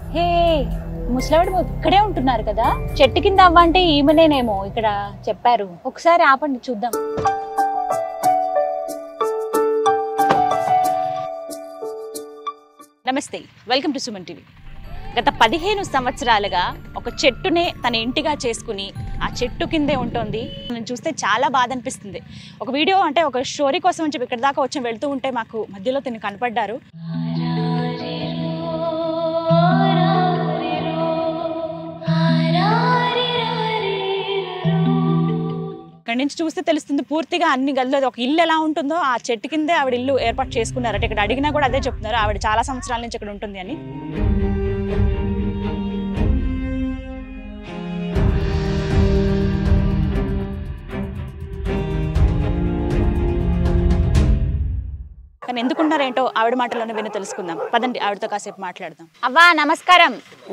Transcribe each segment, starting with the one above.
హే ముసలావిడ ఇక్కడే ఉంటున్నారు కదా చెట్టు కింద అవ్వ అంటే ఈమెనేనేమో ఇక్కడ చెప్పారు ఒకసారి ఆపండి చూద్దాం నమస్తే వెల్కమ్ టు సుమన్ టీవీ గత పదిహేను సంవత్సరాలుగా ఒక చెట్టునే తన ఇంటిగా చేసుకుని ఆ చెట్టు కిందే ఉంటుంది నేను చూస్తే చాలా బాధ అనిపిస్తుంది ఒక వీడియో అంటే ఒక స్టోరీ కోసం అని చెప్పి ఇక్కడ దాకా వచ్చి వెళ్తూ ఉంటే మాకు మధ్యలో తిని కనపడ్డారు ఇక్కడ నుంచి చూస్తే తెలుస్తుంది పూర్తిగా అన్ని గదిలో ఒక ఇల్లు ఎలా ఉంటుందో ఆ చెట్టు కిందే ఆవిడ ఇల్లు ఏర్పాటు చేసుకున్నారు అంటే ఇక్కడ అడిగినా కూడా అదే చెప్తున్నారు ఆవిడ చాలా సంవత్సరాల నుంచి ఇక్కడ ఉంటుంది అని కానీ ఎందుకున్నారేంటో ఆవిడ మాటలోనే విని తెలుసుకుందాం పదండి ఆవిడతో కాసేపు మాట్లాడదాం అవ్వా నమస్కారం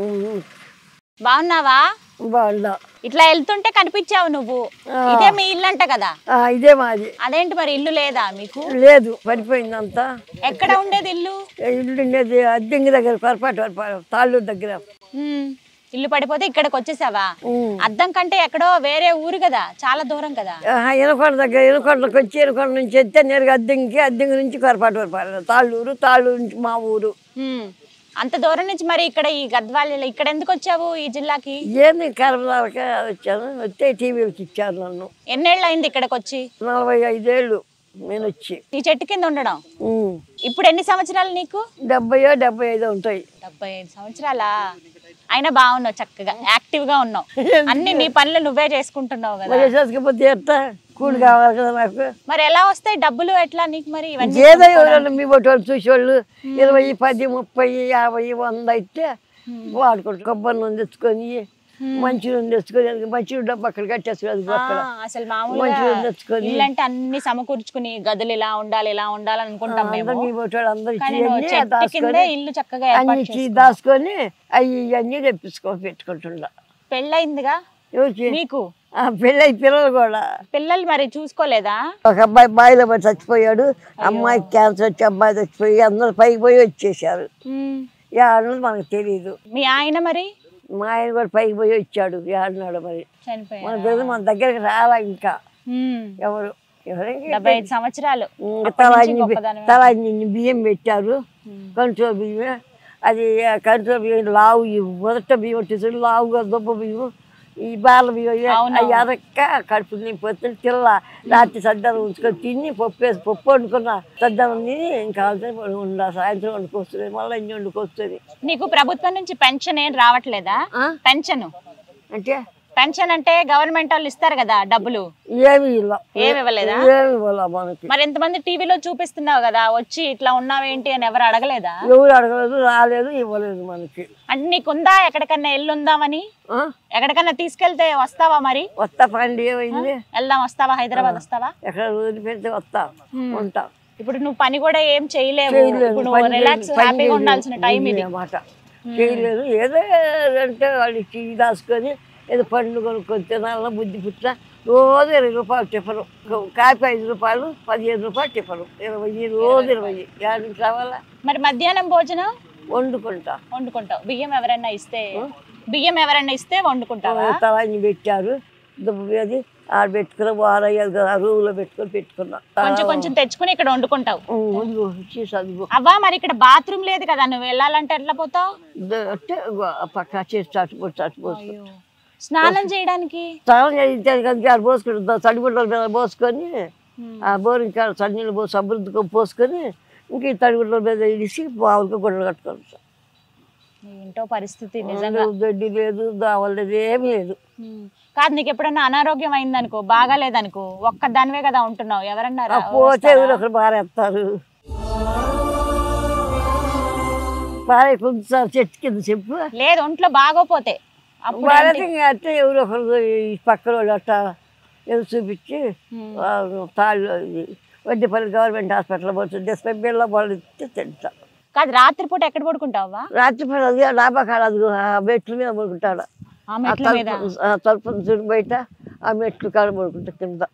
బాగున్నావా బాగుందా ఇట్లా వెళ్తుంటే కనిపించావు నువ్వు ఇదే మీ ఇల్లు అంట కదా ఆ, ఇదే మాది అదేంటి మరి ఇల్లు లేదా మీకు లేదు పడిపోయిందంతా ఎక్కడ ఉండేది ఇల్లు ఇల్లు ఉండేది అద్దెంగి దగ్గర పొరపాటు పొరపాటు తాళ్ళూరు దగ్గర ఉమ్, ఇల్లు పడిపోతే ఇక్కడికి వచ్చేసావా ఉమ్. అద్దం కంటే ఎక్కడో వేరే ఊరు కదా చాలా దూరం కదా ఆహా, ఎనకొండ దగ్గర ఎనకొండకి వచ్చి ఎనకొండ నుంచి ఎత్తే నేరుగా అద్దెంకి అద్దెంగి నుంచి పొరపాటు పొరపాటు తాళ్ళూరు తాళ్ళూరు నుంచి మా ఊరు ఉమ్, అంత దూరం నుంచి మరి ఇక్కడ ఈ గద్వాల ఇక్కడ ఎందుకు వచ్చావు ఈ జిల్లాకి ఏంది కర్మదాక వచ్చాను వస్తే టీవీకి ఇచ్చారు నన్ను ఎన్నేళ్ళు అయింది ఇక్కడికి వచ్చి నలభై ఐదేళ్ళు నేను వచ్చి ఈ చెట్టు కింద ఉండడం ఉమ్. ఇప్పుడు ఎన్ని సంవత్సరాలు నీకు డెబ్బయో డెబ్బై ఐదో ఉంటాయి డెబ్బై ఐదు సంవత్సరాలా అయినా బాగున్నావు చక్కగా యాక్టివ్ గా ఉన్నావు అన్ని నీ పనులు నువ్వే చేసుకుంటున్నావు కదా మరి చేసుకపోతే ఎట్లా కూలి కావాలి కదా నాకు మరి ఎలా వస్తాయి డబ్బులు ఎట్లా నీకు మరి ఇవన్నీ ఏదో ఎవరైనా మీ బట్టి వాళ్ళు చూసేవాళ్ళు ఇరవై పది ముప్పై యాభై వంద అయితే వాడుకుంటారు కొబ్బరి నూనె తెచ్చుకొని మంచి నూనె తెచ్చుకొని మంచి డబ్బు అక్కడ కట్టేసుకుని అది అక్కడ ఆ, అసలు మామూలుగా మంచిగా తెచ్చుకొని ఇల్లు అంటే అన్ని సమకూర్చుకుని గదులు ఇలా ఉండాలి ఇలా ఉండాలి అనుకుంటాం మేము అందరు మీ బట్టి వాళ్ళు అందరు కానీ ఇచ్చి నువ్వు అన్నీ చెట్టు దాచుకొని కిందే ఇల్లు చక్కగా అన్ని ఏర్పాటు ఇచ్చి చేసుకో. దాచుకొని అవి అన్నీ తెప్పించుకొని పెట్టుకుంటుండ పెళ్ళయిందిగా ఎవరికి మీకు ఆ పెళ్ళి పిల్లలు కూడా పిల్లలు మరి చూసుకోలేదా ఒక అబ్బాయి బాయిలో పడి చచ్చిపోయాడు అమ్మాయికి క్యాన్సర్ వచ్చి అబ్బాయి చచ్చిపోయి అందరు పైకి పోయి వచ్చేసారు ఉమ్. యాడన్నది మనకు తెలియదు మీ ఆయన మరి మా ఆయన కూడా పైకి పోయి వచ్చాడు యాడన్నాడు మరి చనిపోయారు మన తెలియదు మన దగ్గరికి రాలా ఇంకా ఉమ్. ఎవరు ఎవరికి డెబ్బై ఐదు సంవత్సరాలు ఇంకా అప్పటి తలా నుంచి ఇన్ని బి- గొప్పదనమే. తలా ఇన్ని బియ్యం పెట్టారు కంట్రోల్ బియ్యం అది కంట్రోల్ బియ్యం లావు ఇవి మొదట బియ్యం వచ్చేసి లావుగా దుబ్బ బియ్యం ఈ బాల బియ్యం అవునవును. అవి అరక్క కడుపు నింపొస్తే తిల్ల రాత్రి సద్దనం ఉంచుకొని తిని పప్పు వేసి పప్పు వండుకున్న సద్దనం తిని ఇంకా ఉండ సాయంత్రం వండుకొస్తుంది మళ్ళీ ఇంటి వండుకొస్తుంది నీకు ప్రభుత్వం నుంచి పెన్షన్ ఏం రావట్లేదా ఆ? పెన్షన్ అంటే పెన్షన్ అంటే గవర్నమెంట్ వాళ్ళు ఇస్తారు కదా డబ్బులు ఏమి ఇలా ఏమి ఇవ్వలేదా ఏమి ఇవ్వాల మనకి మరి ఎంతమంది టీవీలో చూపిస్తున్నావు కదా వచ్చి ఇట్లా ఉన్నావేంటి అని ఎవరు అడగలేదా ఎవరు అడగలేదు రాలేదు ఇవ్వలేదు మనకి అంటే నీకుందా ఎక్కడికన్నా ఎల్లుందామని ఆ? ఎక్కడికన్నా తీసుకెళ్తే వస్తావా మరి వస్తా పండి ఏమైంది వెళ్దాం వస్తావా హైదరాబాద్ వస్తావా ఎక్కడ వదిలిపెడితే వస్తా ఉంటా ఇప్పుడు నువ్వు పని కూడా ఏం చేయలేవు చేయలేదు, ఇప్పుడు నువ్వు పని రిలాక్స్ చేయలేదు, పని హ్యాపీగా చేయలేదు. ఉండాల్సిన టైం ఇది అన్నమాట చేయలేదు ఏదో అంటే వాళ్ళు టీ దాచుకొని ఏదో పండ్లు కొనుక్కొని తినాలన్న బుద్ధి పుట్టిన రోజు ఇరవై రూపాయలు టిఫను కాఫీ ఐదు రూపాయలు పదిహేను రూపాయలు టిఫను ఇరవై రోజు ఇరవై యాడికి కావాలా మరి మధ్యాహ్నం భోజనం వండుకుంటా వండుకుంటావు బియ్యం ఎవరైనా ఇస్తే బియ్యం ఎవరైనా ఇస్తే వండుకుంటావా తలాన్ని పెట్టారు దుబ్బు అది ఆడ పెట్టుకుని వారయ్యారు కదా రూమ్లో పెట్టుకొని పెట్టుకున్నా కొంచెం కొంచెం తెచ్చుకుని ఇక్కడ వండుకుంటావు ఉమ్, అదిగో చీస్ అదిగో అవ్వా మరి ఇక్కడ బాత్రూమ్ లేదు కదా నువ్వు వెళ్ళాలంటే ఎట్లా పోతావు ద- అంటే ఇగో ఆ పక్క చేసి చచ్చిపోయి చచ్చిపోతుంది స్నానం చేయడానికి స్నానం చేయించే కనుక ఆడ పోసుకుంటుంది తడిగుడ్డల మీద పోసుకొని ఆ బోరింగ్ కాడ చన్నీళ్ళు పోసి అభివృద్ధికి పోసుకొని ఇంక ఈ తడిగుడ్డల మీద ఇడిసి మామూలుగా గుడ్డలు కట్టుకోవచ్చు ఏంటో పరిస్థితి నిజంగా దొడ్డి లేదు దావలు లేదు ఏమీ లేదు ఉమ్. కాదు నీకు ఎప్పుడన్నా అనారోగ్యం అయిందనుకో బాగాలేదనుకో ఒక్క దానివే కదా ఉంటున్నావు ఎవరన్నారా పోతే ఎవరు ఒకరు బారేస్తారు బాగా కొంచెం చెట్టు కింద చెప్పు లేదు ఒంట్లో బాగోపోతే అప్పుడు బాగా ఇంకా అంటే ఎవరు ఒకరు ఈ పక్కన వాళ్ళు అట్టా ఏదో చూపించి ఆ, తాళ్ళు ఇది వడ్డీపల్లి గవర్నమెంట్ హాస్పిటల్ పోతుంది డెస్పై బిళ్ళ వాళ్ళు ఇస్తే తింటా కాదు రాత్రిపూట ఎక్కడ పడుకుంటావా రాత్రిపూట అది డాబా కాడ అది ఆ మెట్ల మీద పడుకుంటాడు ఆ ఆ మెట్ల మీద తలుపు ఆ తలుపు చూడు బయట ఆ మెట్లు కాడ పడుకుంటా కింద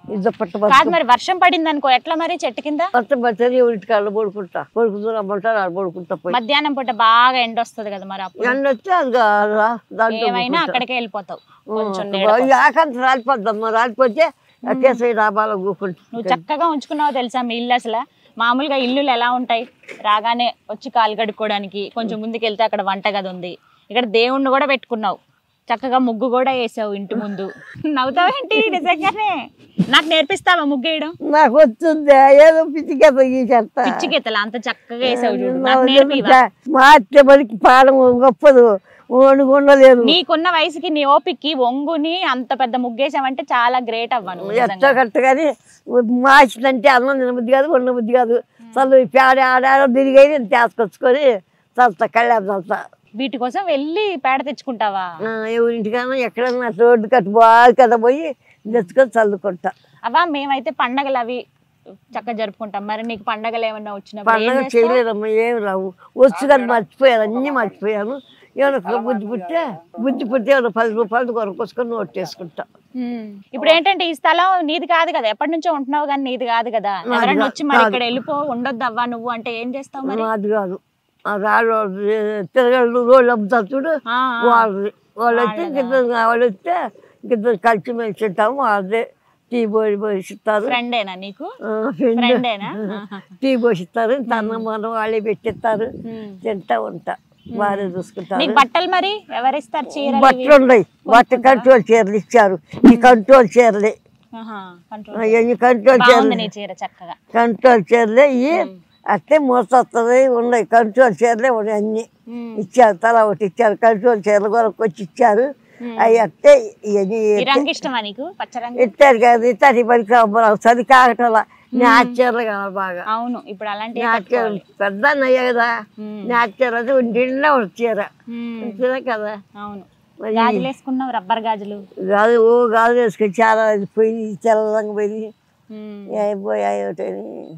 ఇద్దరు పట్ట కాదు మరి వర్షం పడింది అనుకో ఎట్లా మరి చెట్టు కింద పట్ట బచ్చని ఎవరింటి కాళ్ళు పడుకుంటా పడుకుంటూ రమ్మంటారు ఆడ పడుకుంటా పోయి మధ్యాహ్నం పూట బాగా ఎండ వస్తుంది కదా మరి అప్పుడు ఎండ వస్తే అది గా- రా- దాంట్లో ఏమైనా అక్కడికే వెళ్ళిపోతావు కొంచెం నీడ ఈ ఆకాంత రాలిపోద్దమ్మా రాలిపోతే అట్టేసరి డాబాలో కూకుంటా నువ్వు చక్కగా ఉంచుకున్నావు తెలుసా మీ ఇల్లు అసలు మామూలుగా ఇల్లులు ఎలా ఉంటాయి రాగానే వచ్చి కాలు కడుక్కోవడానికి కొంచెం ముందుకు వెళ్తే అక్కడ వంటగది ఉంది ఇక్కడ దేవుణ్ణి కూడా పెట్టుకున్నావు చక్కగా ముగ్గు కూడా వేసావు ఇంటి ముందు నవ్వుతావేంటి నిజంగానే నాకు నేర్పిస్తావా ముగ్గు వేయడం నాకు వస్తుంది ఏదో పిచ్చిగా పోయి చేస్తా పిచ్చి గీతలు అంత చక్కగా వేసావు చూడు నాకు నేర్పివా మా అత్త మనకి పాడం గొప్పదు వండుకుండలేదు నీకున్న వయసుకి నీ ఓపిక్కి ఒంగుని అంత పెద్ద ముగ్గేసావంటే చాలా గ్రేట్ అవ్వను ఎట్ట కట్ట కానీ మార్చిందంటే అన్నం తినబుద్ధి కాదు వండ బుద్ధి కాదు చల్లు పేడ ఆడాడ తిరిగి తీసుకొచ్చుకొని చల్తా కళ్యాణ చల్తా వీటి కోసం వెళ్ళి పేడ తెచ్చుకుంటావా ఆ, ఎవరింటికైనా ఎక్కడన్నా రోడ్డు కట్టు బాగా కదా పోయి తెచ్చుకొని చల్లుకుంటా అవా మేమైతే పండగలు అవి చక్కగా జరుపుకుంటాం మరి నీకు పండగలు ఏమన్నా వచ్చినప్పుడు ఏం పండగ చేస్తావు? చేయలేదమ్మా ఏం రావు వచ్చు కానీ మర్చిపోయాను అన్నీ మర్చిపోయాను ఏమైనా బుద్ధి పుట్టే బుద్ధి పుట్టే ఏమైనా పది రూపాయలు కొనుక్కొచ్చుకొని నోట్ చేసుకుంటా ఉమ్. ఇప్పుడు ఏంటంటే ఈ స్థలం నీది కాదు కదా ఎప్పటి నుంచో ఉంటున్నావు కానీ నీది కాదు కదా ఎవరైనా వచ్చి మరి ఇక్కడ వెళ్ళిపో ఉండొద్దు అవ్వా నువ్వు అంటే ఏం చేస్తావు మరి అది కాదు ఆ రాళ్ళు తిరగళ్ళు రోడ్లు అమ్ముతారు చూడు ఆ, ఆ. వాళ్ళది వాళ్ళు వచ్చి ఇద్దరు వాళ్ళు వస్తే ఇద్దరు కలిసి మేము తింటాము వాళ్ళదే టీ పోయి పోసిస్తారు ఫ్రెండేనా నీకు ఆ, ఫ్రెండ్. ఫ్రెండేనా ఆహా. టీ పోసిస్తారు తన మనం వాళ్ళే పెట్టిస్తారు ఉమ్. తింటా ఉంటా బాగా చూసుకుంటారు నీకు బట్టలు మరి ఎవరిస్తారు చీరలు ఇవి? బట్టలు ఉన్నాయి బట్ట కంట్రోల్ చీరలు ఇచ్చారు ఈ కంట్రోల్ చీరలే ఆహా, కంట్రోల్. అవన్నీ కంట్రోల్ బాగుంది చీరలు నీ చీర చక్కగా కంట్రోల్ చీరలే ఇవి అట్టే మోసొస్తుంది ఉన్నాయి కంట్రోల్ చీరలే ఉన్నాయి అన్నీ ఉమ్. ఇచ్చారు తల ఒకటి ఇచ్చారు కంట్రోల్ చీరలు కొరకు వచ్చి ఇచ్చారు అవి అట్టే ఇవన్నీ ఈ రంగు ఇష్టమా నీకు పచ్చ రంగు ఇచ్చారు కదా ఇచ్చారు పనికి సరి కాకటల నాచీరలు కావాలి బాగా అవును ఇప్పుడు అలాంటి నాచీరలు పెద్ద అన్నయ్య కదా నాచీర అది ఒంటిలో చీర చీర కదా అవును మరి గాజులు వేసుకున్నావు రబ్బర్ గాజులు గాజు ఓ గాజు వేసుకొని చాలా పోయి తెల్లరంగా పోయి ఉమ్. అయిపోయాయి ఒకటి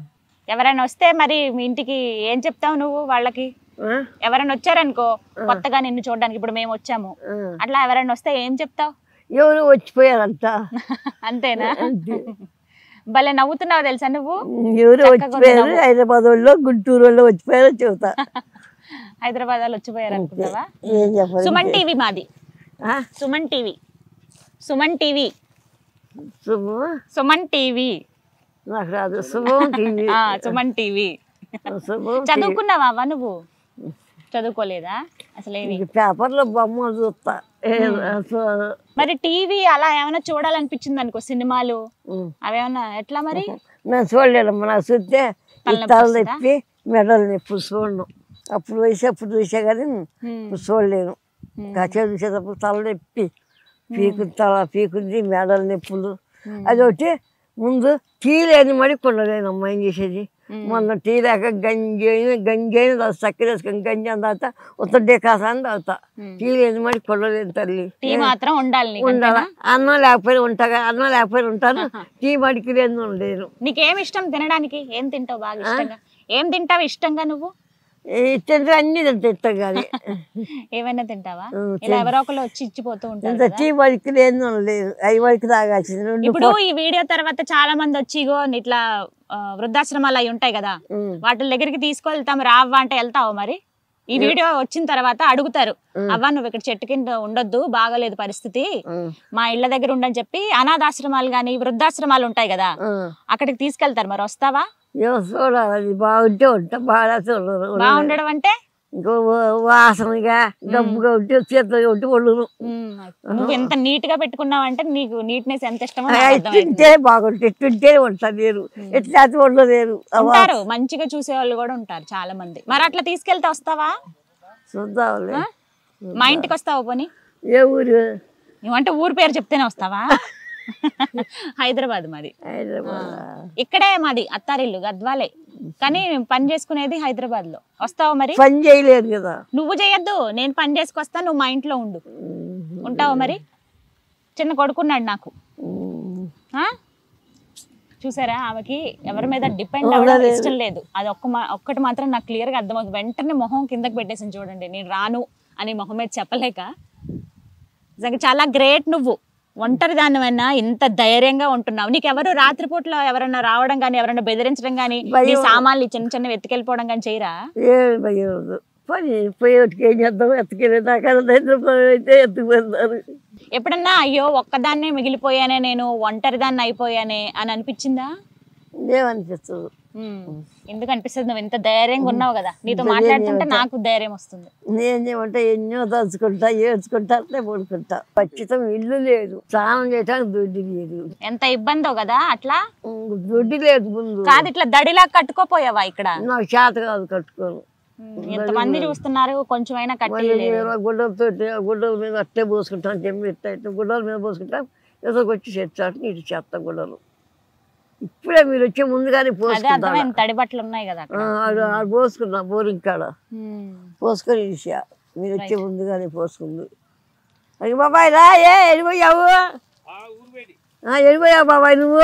ఎవరైనా వస్తే మరి మీ ఇంటికి ఏం చెప్తావు నువ్వు వాళ్ళకి ఎవరైనా వచ్చారనుకో కొత్తగా నిన్ను చూడడానికి ఇప్పుడు మేము వచ్చాము అట్లా ఎవరైనా వస్తే ఏం చెప్తావు ఎవరు వచ్చిపోయారంట అంతేనా భలే నవ్వుతున్నావు తెలుసా నువ్వు ఎవరు వచ్చిపోయారు హైదరాబాద్ వాళ్ళు గుంటూరు వాళ్ళు వచ్చిపోయారో చెబుతా హైదరాబాద్ వాళ్ళు వచ్చిపోయారు అనుకుంటావా ఏం చెప్పాలి సుమన్ టీవీ మాది ఆ? సుమన్ టీవీ సుమన్ టీవీ శుభం సుమన్ టీవీ నాకు రాదు శుభం టీవీ ఆ, సుమన్ టీవీ శుభం చదువుకున్నావా అవ్వ నువ్వు చదువుకోలేదా అసలు ఏమి ఈ పేపర్లో బొమ్మ చూస్తా ఏ, అసలు, మరి టీవీ అలా ఏమైనా చూడాలనిపించింది అనుకో సినిమాలు ఉం. అవేమన్నా ఎట్లా మరి నేను చూడలేదమ్మా నాకు చూస్తే ఈ తల నొప్పి మెడలు నొప్పి చూడను అప్పుడు వయసు అప్పుడు చూసా కానీ ఉమ్. ఇప్పుడు చూడలేను కచ్చే చూసేటప్పుడు తల నొప్పి పీకు తల పీకుంది మెడల నొప్పులు అదొకటి ముందు టీ లేని మడి కొండలేనమ్మా ఏం చేసేది మొన్న టీ లేక గంజి అయిన గంజి అయిన చక్కెర వేసుకొని గంజి అని తాగుతా ఉత్తడే కాసాన్ని తాగుతా టీ లేని మడి కొండలేని తల్లి టీ మాత్రం ఉండాలి నీకు ఉండాలా అన్నం లేకపోయినా ఉంటా కదా, అన్నం లేకపోయినా ఉంటాను టీ మడికి లేని ఉండలేను నీకేం ఇష్టం తినడానికి ఏం తింటావు బాగా ఇష్టంగా ఏం తింటావు ఇష్టంగా నువ్వు ఇచ్చంటే అన్ని తింటాం కానీ ఏమైనా తింటావా ఉం, ఇలా ఎవరో ఒకరు వచ్చి ఇచ్చిపోతూ ఉంటారు ఇంత టీ మడికి లేని ఉండలేదు అవి వరకు తాగాల్సింది రెండు ఇప్పుడు ఈ వీడియో తర్వాత చాలా మంది వచ్చి ఇగో ఇట్లా ఆ, వృద్ధాశ్రమాలు అవి ఉంటాయి కదా ఉం. వాటి దగ్గరికి తీసుకెళ్తాం రావ్వా అంటే వెళ్తావు మరి ఈ వీడియో వచ్చిన తర్వాత అడుగుతారు అవ్వ నువ్వు ఇక్కడ చెట్టు కింద ఉండొద్దు బాగలేదు పరిస్థితి ఉం. మా ఇళ్ళ దగ్గర ఉండని చెప్పి అనాథాశ్రమాలు కానీ వృద్ధాశ్రమాలు ఉంటాయి కదా ఉం. అక్కడికి తీసుకెళ్తారు మరి వస్తావా ఏమో చూడాలి అది బాగుంటే ఉంటా బాగా చూడరు బాగుండడం అంటే ఇంకో వా- వాసనగా గబ్బుగా ఉంటే చేతులుగా ఉంటే వండును ఉమ్, నువ్వు ఎంత నీట్ గా పెట్టుకున్నావు అంటే నీకు నీట్నెస్ ఎంత ఇష్టమో నాకు అర్థమైంది తింటే బాగుంటుంది ఎట్టుంటే ఉంటా లేరు ఎట్లా అది వండలేరు అవ్వ, ఉంటారు మంచిగా చూసే వాళ్ళు కూడా ఉంటారు చాలా మంది మరి అట్లా తీసుకెళ్తే వస్తావా చూద్దాంలే ఆ? మా ఇంటికి వస్తావా పోనీ ఏ ఊరు నువ్వంటే ఊరు పేరు చెప్తేనే వస్తావా హైదరాబాద్ మాది హైదరాబాద్ ఇక్కడే మాది అత్తారిల్లు గద్వాలే కానీ పని చేసుకునేది హైదరాబాద్ లో వస్తావా మరి పని చేయలేదు కదా నువ్వు చేయొద్దు నేను పని చేసుకొస్తా నువ్వు మా ఇంట్లో ఉండు ఉంటావా మరి చిన్న కొడుకున్నాడు నాకు ఉమ్. ఆ? చూసారా ఆమెకి ఎవరి మీద డిపెండ్ అవ్వడం ఇష్టం లేదు అది ఒక్క మా ఒక్కటి మాత్రం నాకు క్లియర్గా అర్థమవుతుంది వెంటనే మొహం కిందకి పెట్టేసింది చూడండి నేను రాను అని మొహం మీద చెప్పలేక నిజంగా చాలా గ్రేట్ నువ్వు ఒంటరి దానివైనా ఇంత ధైర్యంగా ఉంటున్నావు నీకు ఎవరు రాత్రిపూట్ల ఎవరైనా రావడం కానీ ఎవరైనా బెదిరించడం కానీ నీ భయం. సామాన్లు చిన్న చిన్న ఎత్తుకెళ్ళిపోవడం కానీ చేయరా ఏం భయం పని పోయేటికి ఏం చేద్దాం ఎత్తుకెళ్ళి నాకు హైదరాబాద్ అయితే ఎత్తుకుపోతారు ఎప్పుడన్నా అయ్యో ఒక్కదాన్నే మిగిలిపోయానే నేను ఒంటరిదాన్ని అయిపోయానే అని అనిపించిందా ఏమనిపిస్తుంది ఉమ్. ఎందుకు అనిపిస్తుంది నువ్వు ఇంత ధైర్యంగా ఉన్నావు కదా నీతో మాట్లాడుతుంటే నాకు ధైర్యం వస్తుంది నేను ఏమంటే ఎన్నో తలుచుకుంటా ఏడ్చుకుంటా అట్లే పడుకుంటా ఖచ్చితం ఇల్లు లేదు స్నానం చేయడానికి దొడ్డి లేదు ఎంత ఇబ్బందో కదా అట్లా ఉమ్, దొడ్డి లేదు ముందు కాదు ఇట్లా దడిలా కట్టుకోపోయావా ఇక్కడ నాకు చేత కాదు కట్టుకోను ఉమ్, ఎంతమంది చూస్తున్నారు కొంచెమైనా కట్టి మళ్ళీ నేను ఆ గుడ్డలతో ఆ గుడ్డల మీద అట్లే పోసుకుంటాను జమ్మి ఇట్లా ఇట్లా గుడ్డల మీద పోసుకుంటాం ఎదురుకు వచ్చి చేస్తాను నీటి చేస్తా గుడ్డలు ఇప్పుడే మీరు వచ్చే ముందుగానే అదే పోసుకుంటాను అర్థమైంది తడి బట్టలు ఉన్నాయి కదా అక్కడ ఆడ పోసుకున్నా బోరింగ్ కాడ ఉమ్. పోసుకొని ఇచ్చా మీరు వచ్చే ముందుగానే పోసుకుంది అది బాబాయ్ రా ఏ వెళ్ళిపోయావు ఆ, వెళ్ళిపోయావు బాబాయ్ నువ్వు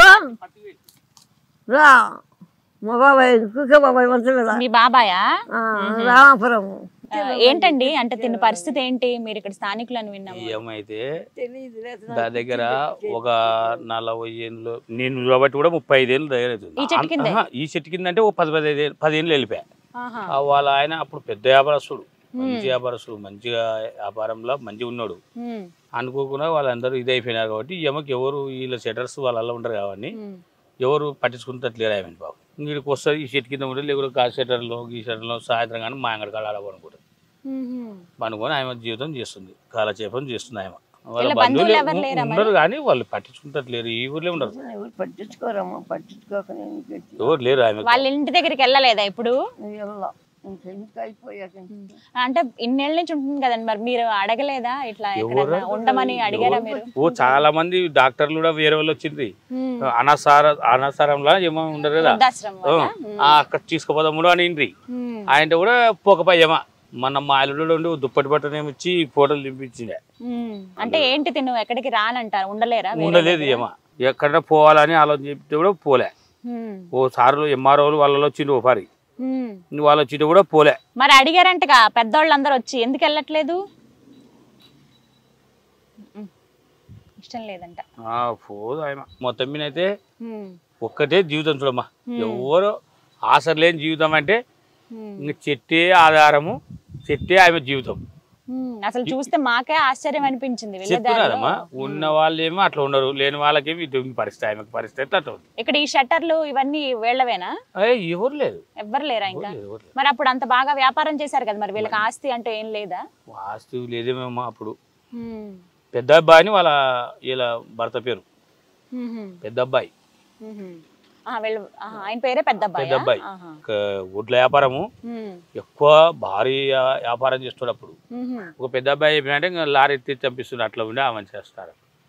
రా మా బాబాయ్ కుక్క బాబాయ్ మంచం మీద మీ బాబాయా ఆ, రామాపురం ఆ, ఏంటండి అంటే తిన్న పరిస్థితి ఏంటి మీరు ఇక్కడ స్థానికులు అని విన్నాము ఏమైతే తెలీదు నా దగ్గర ఒక నలభై ఏళ్ళు నేను కాబట్టి కూడా ముప్పై ఐదేళ్ళు దగ్గర అవుతుంది ఈ చెట్టు కిందే? ఆహా, ఈ చెట్టు కింద అంటే ఓ పది పదిహేను పదిహేళ్ళు వెళ్ళిపోయా ఆహా. ఆ వాళ్ళ ఆయన అప్పుడు పెద్ద వ్యాపారస్తుడు మంచి వ్యాపారస్తుడు మంచిగా వ్యాపారంలో మంచిగా ఉన్నాడు ఉమ్, అనుకోకుండా వాళ్ళందరూ ఇది అయిపోయినారు కాబట్టి ఈమెకి ఎవరు వీళ్ళ సెటర్స్ వాళ్ళల్లో ఉండరు కాబట్టి ఉమ్, ఎవరు పట్టించుకుంటట్లేరు ఆమె బాబు ఇంటికి వస్తుంది ఈ చెట్టు కింద ఉంటుంది లేకపోతే కా షెటర్లో గీ షెటర్లో సాయంత్రం కానీ మా అంగడి కాడ ఆడబడుకుంటుంది ఉమ్. పనుకొని ఆమె జీవితం చేస్తుంది కాలక్షేపం చేస్తుంది ఆమె వాళ్ళ వీళ్ళ బంధువులు బంధువులు ఎవరు లేరా మరి? ఉండరు కానీ వాళ్ళు పట్టించుకుంటట్లేరు ఈ ఊర్లో ఉండరు ఎవరు పట్టించుకోరమ్మా పట్టించుకోకనే నీకు వచ్చి ఎవరు లేరు ఆమె వాళ్ళ ఇంటి దగ్గరికి వెళ్ళలేదా ఇప్పుడు నువ్వు వెళ్ళా ఇంకెందుకు అయిపోయాక అంటే ఇన్నేళ్ళ నుంచి ఉంటుంది కదండి మరి మీరు అడగలేదా ఇట్లా ఎక్కడన్నా ఉండమని అడిగారా మీరు ఓ చాలా మంది డాక్టర్లు కూడా వేరే వాళ్ళు వచ్చింది ఉమ్. అనసార అనసారంలో ఏమో ఉండరు కదా వృద్ధాశ్రమం ఆ, వల్ల? ఆ, అక్కడ తీసుకుపోదాము అని ఇండ్రి ఉమ్. ఆయన కూడా పోకపోయామా మన మా అల్లుడు ఉండి దుప్పటి బట్టనేమి ఇచ్చి ఫోటోలు దింపించిండే ఉమ్. అంటే ఏంటి తిను ఎక్కడికి రానంటారు ఉండలేరా వేరే ఉండలేదు దగ్గర? ఏమా ఎక్కడ పోవాలని ఆలోచన చెప్తే కూడా పోలే ఉమ్. ఓ సార్లు ఎంఆర్ఓలు వాళ్ళు వచ్చిండు ఓ పారి ఉమ్. వాళ్ళు వచ్చిండు కూడా పోలే మరి అడిగారంటగా పెద్దోళ్ళందరూ వచ్చి ఎందుకు వెళ్ళట్లేదు ఉమ్. ఇష్టం లేదంట ఆ, పోదు ఆయన మొత్తం మీద అయితే ఉమ్. ఒక్కటే జీవితం చూడమ్మా ఎవరు ఆసర లేని జీవితం అంటే ఉమ్. ఇంక చెట్టే ఆధారము చెట్టే ఆమె జీవితం ఉమ్. అసలు చూస్తే మాకే ఆశ్చర్యం అనిపించింది వెళ్ళే చెప్తున్నారమ్మా దారిలో. ఉన్న వాళ్ళేమో అట్లా ఉండరు లేని వాళ్ళకేమో ఇటు ఉంది పరిస్థితి ఆమెకు పరిస్థితి ఎట్లా అట్లా ఉంది ఇక్కడ ఈ షట్టర్లు ఇవన్నీ వీళ్ళవేనా అయ్యే ఎవరు లేదు ఎవ్వరు లేరా ఇంకా ఎవరు లేదు, ఎవరు లేదు. మరి అప్పుడు అంత బాగా వ్యాపారం చేశారు కదా మరి వీళ్ళకి ఆస్తి అంటే ఏం లేదా వాస్తు లేదేమో అప్పుడు ఉమ్. పెద్ద అబ్బాయి అని వాళ్ళ వీళ్ళ భర్త పేరు ఉహుం. పెద్ద అబ్బాయి ఉహుం. ఆ, వీళ్ళు ఆహా, ఆయన పేరే పెద్ద అబ్బాయి పెద్ద అబ్బాయి ఒక వడ్ల వ్యాపారము ఎక్కువ భారీ వ్యా- వ్యాపారం చేస్తాడు అప్పుడు ఒక పెద్ద అబ్బాయి చెప్పినట్టే ఇంకా లారీ ఎత్తి చంపిస్తుంది అట్లా ఉండి ఆమె చేస్తారు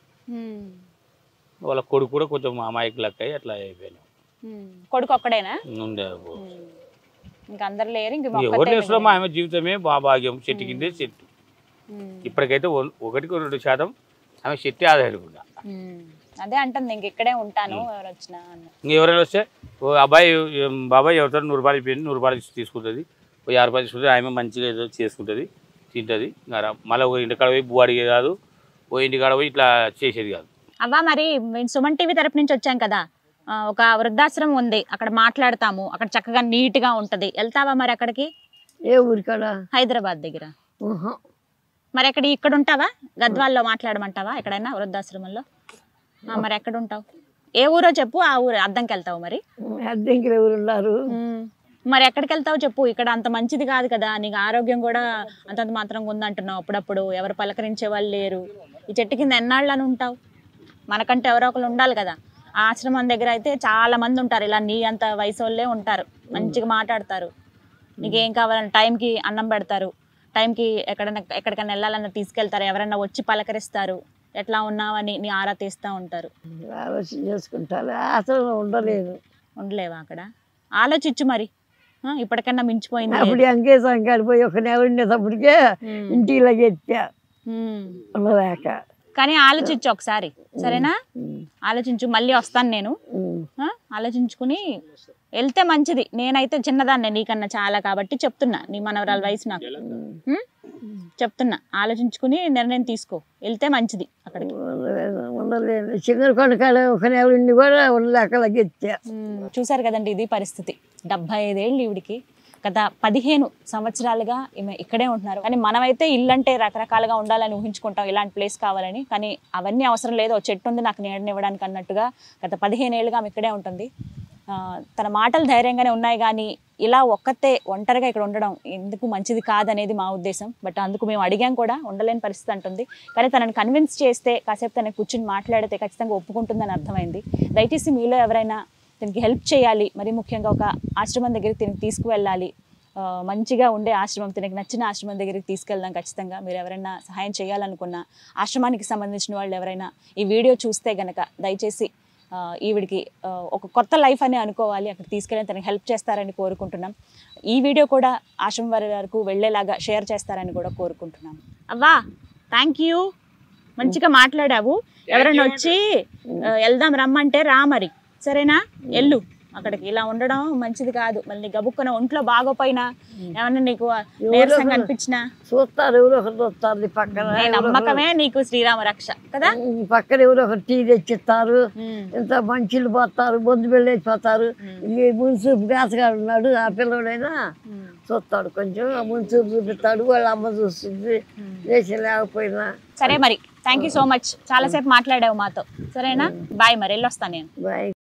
వాళ్ళ కొడుకు కూడా కొంచెం అమాయకు లెక్క అయ్యి అట్లా అయిపోయాను కొడుకు ఒక్కడేనా ఉండే ఉమ్. ఇంకా అందరు లేరు ఇంక ఎవరు ఒక్కతే చేస్తున్నామో ఆమె జీవితమే మా భాగ్యం చెట్టు కిందే చెట్టు ఉమ్. ఇప్పటికైతే ఒ- ఒకటికి రెండు శాతం ఆమె చెట్టే ఆధారపడుకుంటా ఉమ్. అదే అంటుంది ఇంక ఇక్కడే ఉంటాను ఎవరు వచ్చినా అన్న ఇంక ఎవరైనా వస్తే ఓ అబ్బాయి ఏం బాబాయ్ ఎవరితో నూరు రూపాయలు ఇప్పింది నూరు రూపాయలు ఇచ్చి తీసుకుంటుంది ఓ యాభై రూపాయలు తీసుకుంటుంది ఆమె మంచిగా ఏదో చేసుకుంటుంది తింటుంది ఇంకా రా- మళ్ళీ ఓ ఇంటికాడ పోయి బువ్వ అడిగేది కాదు ఓ ఇంటికాడ పోయి ఇట్లా చేసేది కాదు అవ్వా మరి మేము సుమన్ టీవీ తరపు నుంచి వచ్చాం కదా ఆ, ఒక వృద్ధాశ్రమం ఉంది అక్కడ మాట్లాడతాము అక్కడ చక్కగా నీట్ గా ఉంటది వెళ్తావా మరి అక్కడికి ఏ ఊరికాడ హైదరాబాద్ దగ్గర ఊహు. మరి అక్కడ ఇక్కడ ఉంటావా గద్వాల్లో మాట్లాడమంటావా ఎక్కడైనా వృద్ధాశ్రమంలో ఆ, మరి ఎక్కడ ఉంటావు ఏ ఊరో చెప్పు ఆ ఊరు అద్దంకి వెళ్తావు మరి అద్దెంకిలు ఎవరు ఉన్నారు ఉమ్. మరి ఎక్కడికి వెళ్తావు చెప్పు ఇక్కడ అంత మంచిది కాదు కదా నీకు ఆరోగ్యం కూడా అంతంత మాత్రంగా ఉందంటున్నావు అప్పుడప్పుడు ఎవరు పలకరించే వాళ్ళు లేరు ఈ చెట్టు కింద ఎన్నాళ్ళని ఉంటావు మనకంటే ఎవరో ఒకరు ఉండాలి కదా ఆ ఆశ్రమం దగ్గర అయితే చాలా మంది ఉంటారు ఇలా నీ అంత వయసు వాళ్ళే ఉంటారు మంచిగా మాట్లాడతారు నీకేం కావాలని టైంకి అన్నం పెడతారు టైంకి ఎక్కడైనా ఎక్కడికైనా వెళ్ళాలన్నా తీసుకెళ్తారు ఎవరైనా వచ్చి పలకరిస్తారు ఎట్లా ఉన్నావని నీ ఆరా తీస్తూ ఉంటారు ఆలోచన చేసుకుంటారు అసలు ఉండలేదు ఉండలేవా అక్కడ ఆలోచించు మరి ఆ, ఇప్పటికన్నా మించిపోయింది లేదు. అప్పుడు అంకే సంఖ్యలు పోయి ఒక నెల ఉండేటప్పటికే ఉమ్. ఇంటిలో చెప్పా ఉమ్. ఉండలేక కానీ ఆలోచించు ఒకసారి సరేనా ఆలోచించు మళ్ళీ వస్తాను నేను ఉమ్. ఆ? ఆలోచించుకుని వెళ్తే మంచిది నేనైతే చిన్నదాన్నే నీకన్నా చాలా కాబట్టి చెప్తున్నా నీ మనవరాల వయసు నాకు ఉమ్? చెప్తున్నా ఆలోచించుకుని నిర్ణయం తీసుకో వెళ్తే మంచిది అక్కడికి ఉండలేదు చిన్న కొండకాడ ఒక నెల ఉండి కూడా ఉండలేక లగ్గెత్తా చూసారు కదండి ఇది పరిస్థితి డెబ్బై ఐదేళ్ళు ఈవిడికి గత పదిహేను సంవత్సరాలుగా ఈమె ఇక్కడే ఉంటున్నారు కానీ మనమైతే ఇల్లు అంటే రకరకాలుగా ఉండాలని ఊహించుకుంటాం ఇలాంటి ప్లేస్ కావాలని కానీ అవన్నీ అవసరం లేదు ఓ చెట్టు ఉంది నాకు నీడనివ్వడానికి అన్నట్టుగా గత పదిహేను ఏళ్ళుగా ఆమె ఇక్కడే ఉంటుంది ఆ, తన మాటలు ధైర్యంగానే ఉన్నాయి కానీ ఇలా ఒక్కతే ఒంటరిగా ఇక్కడ ఉండడం ఎందుకు మంచిది కాదనేది మా ఉద్దేశం బట్ అందుకు మేము అడిగాం కూడా ఉండలేని పరిస్థితి అంటుంది కానీ తనని కన్విన్స్ చేస్తే కాసేపు తనని కూర్చుని మాట్లాడితే ఖచ్చితంగా ఒప్పుకుంటుందని అర్థమైంది దయచేసి మీలో ఎవరైనా దీనికి హెల్ప్ చేయాలి మరి ముఖ్యంగా ఒక ఆశ్రమం దగ్గరికి తిని తీసుకువెళ్ళాలి ఆ, మంచిగా ఉండే ఆశ్రమం తినకి నచ్చిన ఆశ్రమం దగ్గరికి తీసుకెళ్దాం ఖచ్చితంగా మీరు ఎవరైనా సహాయం చేయాలనుకున్న ఆశ్రమానికి సంబంధించిన వాళ్ళు ఎవరైనా ఈ వీడియో చూస్తే గనక దయచేసి ఆ, ఈవిడికి ఆ, ఒక కొత్త లైఫ్ అని అనుకోవాలి అక్కడ తీసుకెళ్ళి తనకి హెల్ప్ చేస్తారని కోరుకుంటున్నాం ఈ వీడియో కూడా ఆశ్రమం వారి వరకు వెళ్ళేలాగా షేర్ చేస్తారని కూడా కోరుకుంటున్నాం అవ్వా థ్యాంక్ యూ మంచిగా మాట్లాడావు ఎవరైనా వచ్చి ఆ, వెళ్దాం రమ్మంటే రా మరి సరేనా ఎల్లు అక్కడికి ఇలా ఉండడం మంచిది కాదు మళ్ళీ గబుక్కున ఒంట్లో బాగోపోయినా ఏమన్నా నీకు నీరసంగా అనిపించినా చూస్తారు ఎవరో ఒకరు చూస్తారు ఈ పక్కన నీ నమ్మకమే నీకు శ్రీరామ రక్ష కదా ఈ పక్కన ఎవరో ఒకరు టీ తెచ్చిస్తారు ఉమ్. ఇంత మంచిలు పోతారు బొద్దు వెళ్ళేసిపోతారు ఈ మున్సూపు గాసగాడు ఉన్నాడు ఆ పిల్లడైనా ఉమ్. చూస్తాడు కొంచెం ఆ మున్సూపు చూపిస్తాడు వాళ్ళ అమ్మ చూస్తుంది లేచి లేకపోయినా సరే మరి థ్యాంక్ యూ సో మచ్ చాలాసేపు మాట్లాడావు మాతో సరేనా బాయ్ మరి వెళ్ళొస్తాను నేను బాయ్